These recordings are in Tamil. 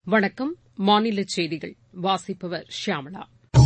வணக்கம் மாநில செய்திகள் வாசிப்பவர் ஷியாமளா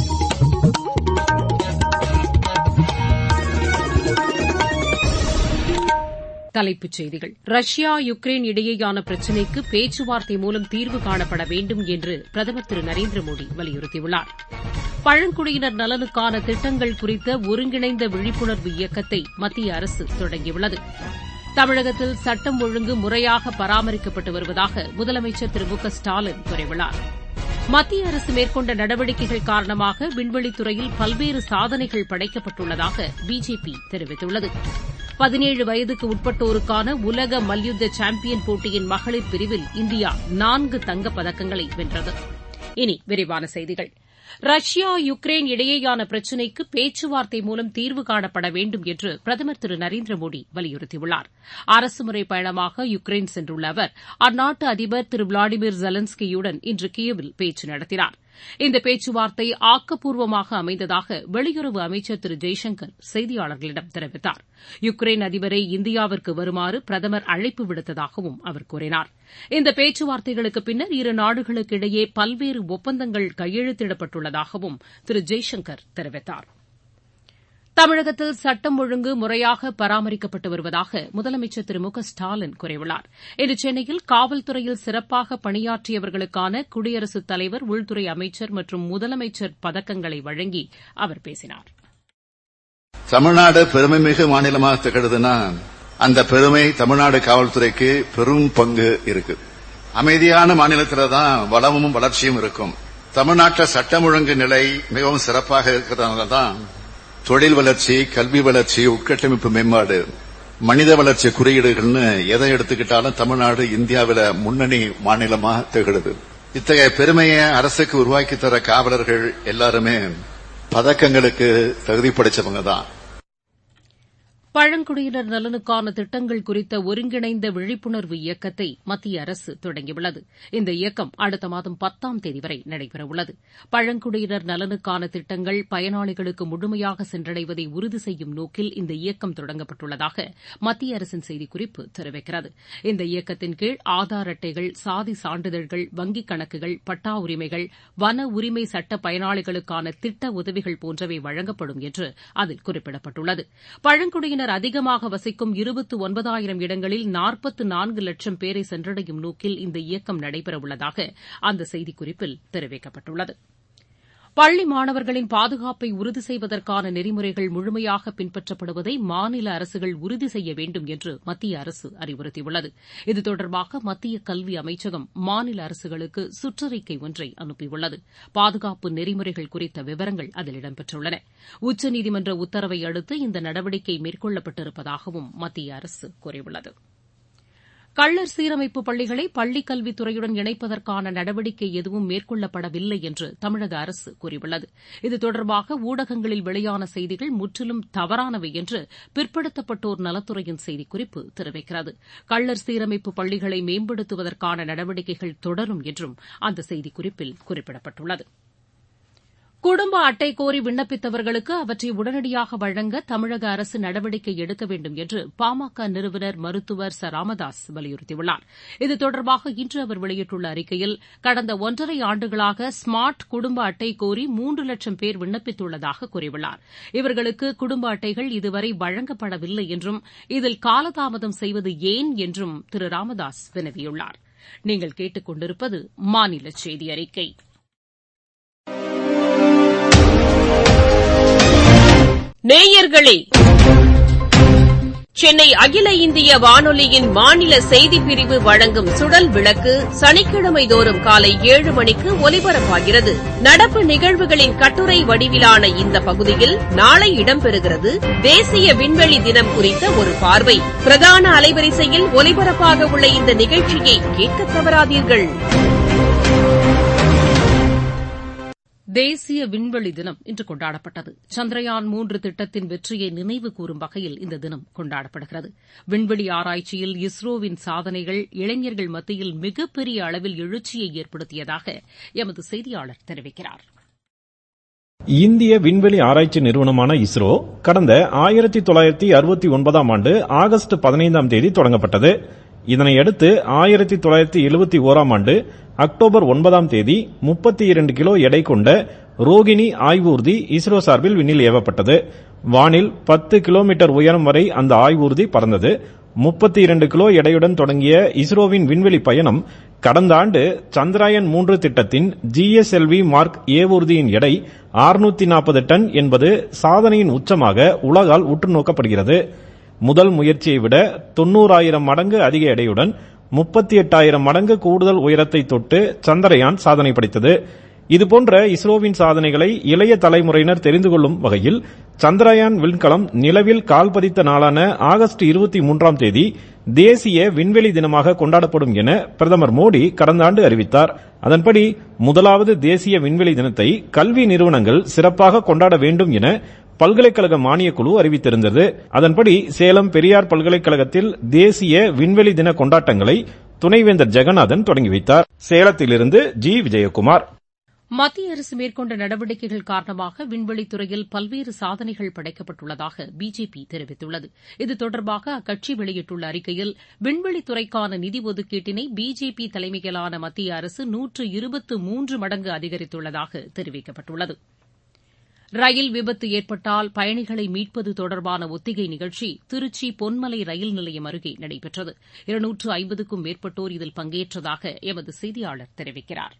தலைப்புச் செய்திகள் ரஷ்யா யுக்ரைன் இடையேயான பிரச்சினைக்கு பேச்சுவார்த்தை மூலம் தீர்வு காணப்பட வேண்டும் என்று பிரதமர் திரு நரேந்திர மோடி வலியுறுத்தியுள்ளார் பழங்குடியினர் நலனுக்கான திட்டங்கள் குறித்த ஒருங்கிணைந்த விழிப்புணர்வு இயக்கத்தை மத்திய அரசு தொடங்கியுள்ளது தமிழகத்தில் சட்டம் ஒழுங்கு முறையாக பராமரிக்கப்பட்டு வருவதாக முதலமைச்சர் திரு மு க ஸ்டாலின் கூறியுள்ளார் மத்திய அரசு மேற்கொண்ட நடவடிக்கைகள் காரணமாக விண்வெளித்துறையில் பல்வேறு சாதனைகள் படைக்கப்பட்டுள்ளதாக பிஜேபி தெரிவித்துள்ளது பதினேழு வயதுக்கு உட்பட்டோருக்கான உலக மல்யுத்த சாம்பியன் போட்டியின் மகளிர் பிரிவில் இந்தியா நான்கு தங்கப் பதக்கங்களை வென்றது இனி விரிவான செய்திகள் ரஷ்யா யுக்ரைன் இடையேயான பிரச்சினைக்கு பேச்சுவார்த்தை மூலம் தீர்வு காணப்பட வேண்டும் என்று பிரதமர் திரு நரேந்திர மோடி வலியுறுத்தியுள்ளார் அரசுமுறை பயணமாக யுக்ரைன் சென்றுள்ள அவர் அந்நாட்டு அதிபர் திரு விளாடிமிர் ஜெலன்ஸ்கியுடன் இன்று கியவில் பேச்சு நடத்தினார் இந்த பேச்சுவார்த்தை ஆக்கப்பூர்வமாக அமைந்ததாக வெளியுறவு அமைச்சர் திரு ஜெய்சங்கர் செய்தியாளர்களிடம் தெரிவித்தார் யுக்ரைன் அதிபரை இந்தியாவிற்கு வருமாறு பிரதமர் அழைப்பு விடுத்ததாகவும் அவர் கூறினார் இந்த பேச்சுவார்த்தைகளுக்கு பின்னர் இரு நாடுகளுக்கு இடையே பல்வேறு ஒப்பந்தங்கள் கையெழுத்திடப்பட்டுள்ளதாகவும் திரு ஜெய்சங்கர் தெரிவித்தார் தமிழகத்தில் சட்டம் ஒழுங்கு முறையாக பராமரிக்கப்பட்டு வருவதாக முதலமைச்சர் திரு மு க ஸ்டாலின் கூறியுள்ளார் இன்று சென்னையில் காவல்துறையில் சிறப்பாக பணியாற்றியவர்களுக்கான குடியரசுத் தலைவர் உள்துறை அமைச்சர் மற்றும் முதலமைச்சர் பதக்கங்களை வழங்கி அவர் பேசினார் தமிழ்நாடு பெருமைமிகு மாநிலமாக திகழுதுன்னா அந்த பெருமை தமிழ்நாடு காவல்துறைக்கு பெரும் பங்கு இருக்கு அமைதியான மாநிலத்தில் தான் வளமும் வளர்ச்சியும் இருக்கும் தமிழ்நாட்டில் சட்டம் ஒழுங்கு நிலை மிகவும் சிறப்பாக இருக்கிறதுனால தான் தொழில் வளர்ச்சி கல்வி வளர்ச்சி உட்கட்டமைப்பு மேம்பாடு மனித வளர்ச்சி குறியீடுகள்னு எதை எடுத்துக்கிட்டாலும் தமிழ்நாடு இந்தியாவில முன்னணி மாநிலமா திகழுது இத்தகைய பெருமையை அரசுக்கு உருவாக்கி தர காவலர்கள் எல்லாருமே பதக்கங்களுக்கு தகுதி படைச்சவங்க தான் பழங்குடியினர் நலனுக்கான திட்டங்கள் குறித்த ஒருங்கிணைந்த விழிப்புணர்வு இயக்கத்தை மத்திய அரசு தொடங்கியுள்ளது இந்த இயக்கம் அடுத்த மாதம் பத்தாம் தேதி வரை நடைபெறவுள்ளது பழங்குடியினர் நலனுக்கான திட்டங்கள் பயனாளிகளுக்கு முழுமையாக சென்றடைவதை உறுதி செய்யும் நோக்கில் இந்த இயக்கம் தொடங்கப்பட்டுள்ளதாக மத்திய அரசின் செய்திக்குறிப்பு தெரிவிக்கிறது இந்த இயக்கத்தின் கீழ் ஆதார் அட்டைகள் சாதி சான்றிதழ்கள் வங்கிக் கணக்குகள் பட்டா உரிமைகள் வன உரிமை சட்ட பயனாளிகளுக்கான திட்ட உதவிகள் போன்றவை வழங்கப்படும் என்று அதில் குறிப்பிடப்பட்டுள்ளது பழங்குடியினர் பழங்குடியினர் அதிகமாக வசிக்கும் இருபத்து ஒன்பதாயிரம் இடங்களில் நாற்பத்து நான்கு லட்சம் பேரை சென்றடையும் நோக்கில் இந்த இயக்கம் நடைபெறவுள்ளதாக அந்த செய்திக்குறிப்பில் தெரிவிக்கப்பட்டுள்ளது பள்ளி மாணவர்களின் பாதுகாப்பை உறுதி செய்வதற்கான நெறிமுறைகள் முழுமையாக பின்பற்றப்படுவதை மாநில அரசுகள் உறுதி செய்ய வேண்டும் என்று மத்திய அரசு அறிவுறுத்தியுள்ளது இது தொடர்பாக மத்திய கல்வி அமைச்சகம் மாநில அரசுகளுக்கு சுற்றறிக்கை ஒன்றை அனுப்பியுள்ளது பாதுகாப்பு நெறிமுறைகள் குறித்த விவரங்கள் அதில் இடம்பெற்றுள்ளன உச்சநீதிமன்ற உத்தரவை அடுத்து இந்த நடவடிக்கை மேற்கொள்ளப்பட்டிருப்பதாகவும் மத்திய அரசு கூறியுள்ளது கள்ளர் சீரமைப்பு பள்ளிகளை பள்ளிக் கல்வித்துறையுடன் இணைப்பதற்கான நடவடிக்கை எதுவும் மேற்கொள்ளப்படவில்லை என்று தமிழக அரசு கூறியுள்ளது இது தொடர்பாக ஊடகங்களில் வெளியான செய்திகள் முற்றிலும் தவறானவை என்று பிற்படுத்தப்பட்டோர் நலத்துறையின் செய்திக்குறிப்பு தெரிவிக்கிறது கள்ளர் சீரமைப்பு பள்ளிகளை மேம்படுத்துவதற்கான நடவடிக்கைகள் தொடரும் என்றும் அந்த செய்திக்குறிப்பில் குறிப்பிடப்பட்டுள்ளது குடும்ப அட்டை கோரி விண்ணப்பித்தவர்களுக்கு அவற்றை உடனடியாக வழங்க தமிழக அரசு நடவடிக்கை எடுக்க வேண்டும் என்று பாமக நிறுவனர் மருத்துவர் ச ராமதாஸ் வலியுறுத்தியுள்ளார் இது தொடர்பாக இன்று அவர் வெளியிட்டுள்ள அறிக்கையில் கடந்த ஒன்றரை ஆண்டுகளாக ஸ்மார்ட் குடும்ப அட்டை கோரி மூன்று லட்சம் பேர் விண்ணப்பித்துள்ளதாக கூறியுள்ளார் இவர்களுக்கு குடும்ப அட்டைகள் இதுவரை வழங்கப்படவில்லை என்றும் இதில் காலதாமதம் செய்வது ஏன் என்றும் திரு ராமதாஸ் வினவியுள்ளார் நீங்கள் கேட்டுக் கொண்டிருப்பது மாநில செய்தி அறிக்கை நேயர்களே சென்னை அகில இந்திய வானொலியின் மாநில செய்திப் பிரிவு வழங்கும் சுடல் விளக்கு சனிக்கிழமை தோறும் காலை ஏழு மணிக்கு ஒலிபரப்பாகிறது நடப்பு நிகழ்வுகளின் கட்டுரை வடிவிலான இந்த பகுதியில் நாளை இடம்பெறுகிறது தேசிய விண்வெளி தினம் குறித்த ஒரு பார்வை பிரதான அலைவரிசையில் ஒலிபரப்பாக உள்ள இந்த நிகழ்ச்சியை கேட்க தவறாதீர்கள் தேசிய விண்வெளி தினம் இன்று கொண்டாடப்பட்டது சந்திரயான் மூன்று திட்டத்தின் வெற்றியை நினைவு கூறும் வகையில் இந்த தினம் கொண்டாடப்படுகிறது விண்வெளி ஆராய்ச்சியில் இஸ்ரோவின் சாதனைகள் இளைஞர்கள் மத்தியில் மிகப்பெரிய அளவில் எழுச்சியை ஏற்படுத்தியதாக எமது செய்தியாளர் தெரிவிக்கிறார் இந்திய விண்வெளி ஆராய்ச்சி நிறுவனமான இஸ்ரோ கடந்த ஆயிரத்தி தொள்ளாயிரத்தி அறுபத்தி ஒன்பதாம் ஆண்டு ஆகஸ்ட் பதினைந்தாம் தேதி தொடங்கப்பட்டது இதனையடுத்து ஆயிரத்தி தொள்ளாயிரத்தி எழுபத்தி ஓராம் ஆண்டு அக்டோபர் ஒன்பதாம் தேதி முப்பத்தி இரண்டு கிலோ எடை கொண்ட ரோகிணி ஆய்வூர்தி இஸ்ரோ சார்பில் விண்ணில் ஏவப்பட்டது வானில் பத்து கிலோமீட்டர் உயரம் வரை அந்த ஆய்வூர்தி பறந்தது முப்பத்தி இரண்டு கிலோ எடையுடன் தொடங்கிய இஸ்ரோவின் விண்வெளி பயணம் கடந்த ஆண்டு சந்திராயன் மூன்று திட்டத்தின் ஜிஎஸ்எல்வி மார்க் ஏவூர்தியின் எடை அறுநூத்தி நாற்பது டன் என்பது சாதனையின் உச்சமாக உலகால் உற்று நோக்கப்படுகிறது முதல் முயற்சியை விட தொன்னூறாயிரம் மடங்கு அதிக எடையுடன் முப்பத்தி எட்டாயிரம் மடங்கு கூடுதல் உயரத்தை தொட்டு சந்திரயான் சாதனை படைத்தது இதுபோன்ற இஸ்ரோவின் சாதனைகளை இளைய தலைமுறையினர் தெரிந்து கொள்ளும் வகையில் சந்திரயான் விண்கலம் நிலவில் கால் பதித்த நாளான ஆகஸ்ட் இருபத்தி மூன்றாம் தேதி தேசிய விண்வெளி தினமாக கொண்டாடப்படும் என பிரதமர் மோடி கடந்த ஆண்டு அறிவித்தார் அதன்படி முதலாவது தேசிய விண்வெளி தினத்தை கல்வி நிறுவனங்கள் சிறப்பாக கொண்டாட வேண்டும் என பல்கலைக்கழக மானியக்குழு அறிவித்திருந்தது அதன்படி சேலம் பெரியார் பல்கலைக்கழகத்தில் தேசிய விண்வெளி தின கொண்டாட்டங்களை துணைவேந்தர் ஜெகநாதன் தொடங்கி வைத்தார் சேலத்திலிருந்து ஜி விஜயகுமார் மத்திய அரசு மேற்கொண்ட நடவடிக்கைகள் காரணமாக விண்வெளித்துறையில் பல்வேறு சாதனைகள் படைக்கப்பட்டுள்ளதாக பிஜேபி தெரிவித்துள்ளது இது தொடர்பாக அக்கட்சி வெளியிட்டுள்ள அறிக்கையில் விண்வெளித்துறைக்கான நிதி ஒதுக்கீட்டினை பிஜேபி தலைமையிலான மத்திய அரசு நூற்று இருபத்து மூன்று மடங்கு அதிகரித்துள்ளதாக தெரிவிக்கப்பட்டுள்ளது ரயில் விபத்து ஏற்பட்டால் பயணிகளை மீட்பது தொடர்பான ஒத்திகை நிகழ்ச்சி திருச்சி பொன்மலை ரயில் நிலையம் அருகே நடைபெற்றது இருநூற்று ஐம்பதுக்கும் மேற்பட்டோர் இதில் பங்கேற்றதாக எமது செய்தியாளர் தெரிவிக்கிறார்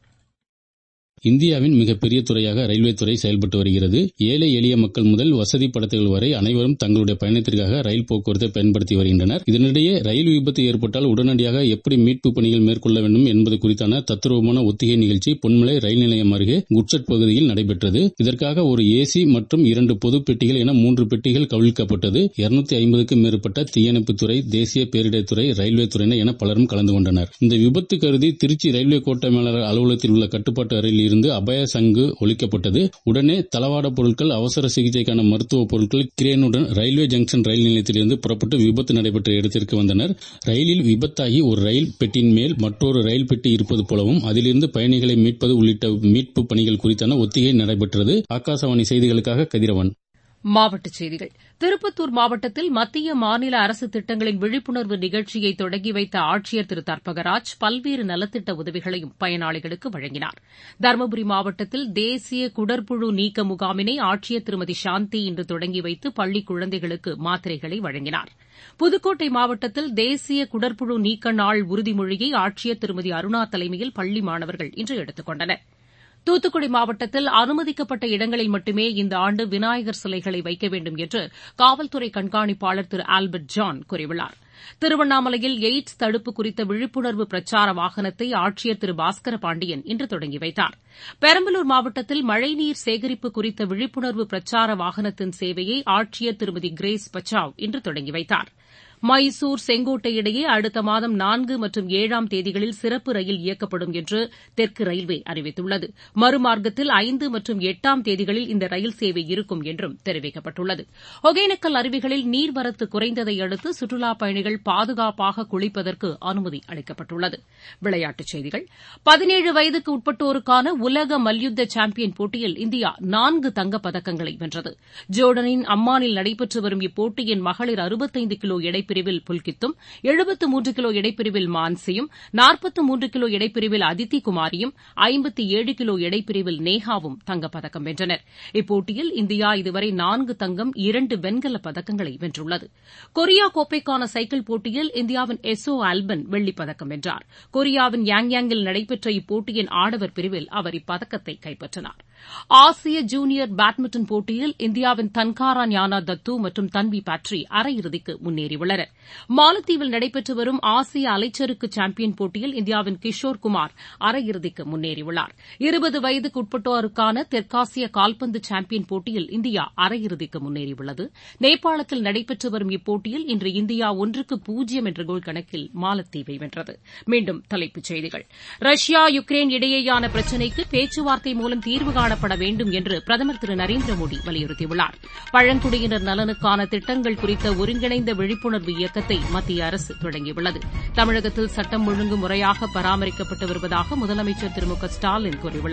இந்தியாவின் மிகப்பெரிய துறையாக ரயில்வே துறை செயல்பட்டு வருகிறது ஏழை எளிய மக்கள் முதல் வசதி படத்தர்கள் வரை அனைவரும் தங்களுடைய பயணத்திற்காக ரயில் போக்குவரத்தை பயன்படுத்தி வருகின்றனர் இதனிடையே ரயில் விபத்து ஏற்பட்டால் உடனடியாக எப்படி மீட்பு பணிகள் மேற்கொள்ள வேண்டும் என்பது குறித்தான தத்துருவமான ஒத்திகை நிகழ்ச்சி பொன்மலை ரயில் நிலையம் அருகே குட்சட் பகுதியில் நடைபெற்றது இதற்காக ஒரு ஏசி மற்றும் இரண்டு பொது பெட்டிகள் என மூன்று பெட்டிகள் கவிழ்க்கப்பட்டது இருநூத்தி ஐம்பதுக்கும் மேற்பட்ட தீயணைப்புத்துறை தேசிய பேரிடர்துறை ரயில்வே துறையினர் என பலரும் கலந்து கொண்டனர் இந்த விபத்து கருதி திருச்சி ரயில்வே கோட்ட மேலாளர் அலுவலகத்தில் உள்ள கட்டுப்பாட்டு அறையில் இருந்து அபய சங்கு ஒழிக்கப்பட்டது உடனே தளவாட பொருட்கள் அவசர சிகிச்சைக்கான மருத்துவ பொருட்கள் கிரேனுடன் ரயில்வே ஜங்ஷன் ரயில் நிலையத்திலிருந்து புறப்பட்டு விபத்து நடைபெற்ற இடத்திற்கு வந்தனர் ரயிலில் விபத்தாகி ஒரு ரயில் பெட்டியின் மேல் மற்றொரு ரயில் பெட்டி இருப்பது போலவும் அதிலிருந்து பயணிகளை மீட்பது உள்ளிட்ட மீட்பு பணிகள் குறித்தான ஒத்திகை நடைபெற்றது ஆகாசவாணி செய்திகளுக்காக கதிரவன் மாவட்டச் செய்திகள் திருப்பத்தூர் மாவட்டத்தில் மத்திய மாநில அரசு திட்டங்களின் விழிப்புணர்வு நிகழ்ச்சியை தொடங்கி வைத்த ஆட்சியர் திரு தர்பகராஜ் பல்வேறு நலத்திட்ட உதவிகளையும் பயனாளிகளுக்கு வழங்கினார் தருமபுரி மாவட்டத்தில் தேசிய குடற்புழு நீக்க முகாமினை ஆட்சியர் திருமதி சாந்தி இன்று தொடங்கி வைத்து பள்ளி குழந்தைகளுக்கு மாத்திரைகளை வழங்கினார் புதுக்கோட்டை மாவட்டத்தில் தேசிய குடற்புழு நீக்க நாள் உறுதிமொழியை ஆட்சியர் திருமதி அருணா தலைமையில் பள்ளி மாணவர்கள் இன்று எடுத்துக் கொண்டனா் தூத்துக்குடி மாவட்டத்தில் அனுமதிக்கப்பட்ட இடங்களில் மட்டுமே இந்த ஆண்டு விநாயகர் சிலைகளை வைக்க வேண்டும் என்று காவல்துறை கண்காணிப்பாளர் திரு ஆல்பர்ட் ஜான் கூறியுள்ளார் திருவண்ணாமலையில் எய்ட்ஸ் தடுப்பு குறித்த விழிப்புணர்வு பிரச்சார வாகனத்தை ஆட்சியர் திரு பாஸ்கர பாண்டியன் இன்று தொடங்கி வைத்தார் பெரம்பலூர் மாவட்டத்தில் மழைநீர் சேகரிப்பு குறித்த விழிப்புணர்வு பிரச்சார வாகனத்தின் சேவையை ஆட்சியர் திருமதி கிரேஸ் பச்சாவ் இன்று தொடங்கி வைத்தாா் மைசூர் செங்கோட்டை இடையே அடுத்த மாதம் நான்கு மற்றும் ஏழாம் தேதிகளில் சிறப்பு ரயில் இயக்கப்படும் என்று தெற்கு ரயில்வே அறிவித்துள்ளது மறுமார்க்கத்தில் ஐந்து மற்றும் எட்டாம் தேதிகளில் இந்த ரயில் சேவை இருக்கும் என்றும் தெரிவிக்கப்பட்டுள்ளது ஒகேனக்கல் அருவிகளில் நீர்வரத்து குறைந்ததை அடுத்து சுற்றுலாப் பயணிகள் பாதுகாப்பாக குளிப்பதற்கு அனுமதி அளிக்கப்பட்டுள்ளது விளையாட்டுச் செய்திகள் பதினேழு வயதுக்கு உட்பட்டோருக்கான உலக மல்யுத்த சாம்பியன் போட்டியில் இந்தியா நான்கு தங்கப்பதக்கங்களை வென்றது ஜோர்டனின் அம்மானில் நடைபெற்று வரும் இப்போட்டியின் மகளிர் அறுபத்தைந்து கிலோ எடைப்பிரிவில் புல்கித்தும் எழுபத்து மூன்று கிலோ எடைப்பிரிவில் மான்சியும் நாற்பத்து மூன்று கிலோ எடைப்பிரிவில் அதித்தி குமாரியும் ஐம்பத்தி ஏழு கிலோ எடைப்பிரிவில் நேஹாவும் தங்கப்பதக்கம் வென்றனர் இப்போட்டியில் இந்தியா இதுவரை நான்கு தங்கம் இரண்டு வெண்கலப் பதக்கங்களை வென்றுள்ளது கொரியா கோப்பைக்கான சைக்கிள் போட்டியில் இந்தியாவின் எசோ ஆல்பன் வெள்ளிப்பதக்கம் வென்றார் கொரியாவின் யாங்யாங்கில் நடைபெற்ற இப்போட்டியின் ஆடவர் பிரிவில் அவர் இப்பதக்கத்தை கைப்பற்றினார் ஆசிய ஜூனியர் பேட்மிண்டன் போட்டியில் இந்தியாவின் தன்காரா ஞானா தத்து மற்றும் தன்வி பாட்ரி அரையிறுதிக்கு முன்னேறியுள்ளனர் மாலத்தீவில் நடைபெற்று வரும் ஆசிய அலைச்சறுக்கு சாம்பியன் போட்டியில் இந்தியாவின் கிஷோர் குமார் அரையிறுதிக்கு முன்னேறியுள்ளார் இருபது வயதுக்கு உட்பட்டோருக்கான தெற்காசிய கால்பந்து சாம்பியன் போட்டியில் இந்தியா அரையிறுதிக்கு முன்னேறியுள்ளது நேபாளத்தில் நடைபெற்று வரும் இப்போட்டியில் இன்று இந்தியா ஒன்றுக்கு பூஜ்ஜியம் என்ற கோல் கணக்கில் மாலத்தீவை வென்றது மீண்டும் தலைப்புச் செய்திகள் ரஷ்யா யுக்ரைன் இடையேயான பிரச்சினைக்கு பேச்சுவார்த்தை மூலம் தீர்வு காணப்பட வேண்டும் என்று பிரதமர் திரு நரேந்திர மோடி வலியுறுத்தியுள்ளார் பழங்குடியினர் நலனுக்கான திட்டங்கள் குறித்த ஒருங்கிணைந்த விழிப்புணர்வு இயக்கத்தை மத்திய அரசு தொடங்கியுள்ளது தமிழகத்தில் சட்டம் ஒழுங்கு முறையாக பராமரிக்கப்பட்டு வருவதாக முதலமைச்சர் திரு மு க ஸ்டாலின் கூறியுள்ளார்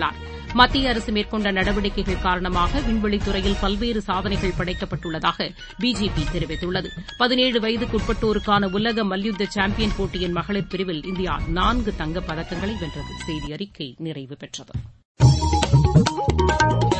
மத்திய அரசு மேற்கொண்ட நடவடிக்கைகள் காரணமாக விண்வெளித்துறையில் பல்வேறு சாதனைகள் படைக்கப்பட்டுள்ளதாக பிஜேபி தெரிவித்துள்ளது பதினேழு வயதுக்குட்பட்டோருக்கான உலக மல்யுத்த சாம்பியன் போட்டியின் மகளிர் பிரிவில் இந்தியா நான்கு தங்கப் பதக்கங்களை வென்றது செய்தி அறிக்கை நிறைவு பெற்றது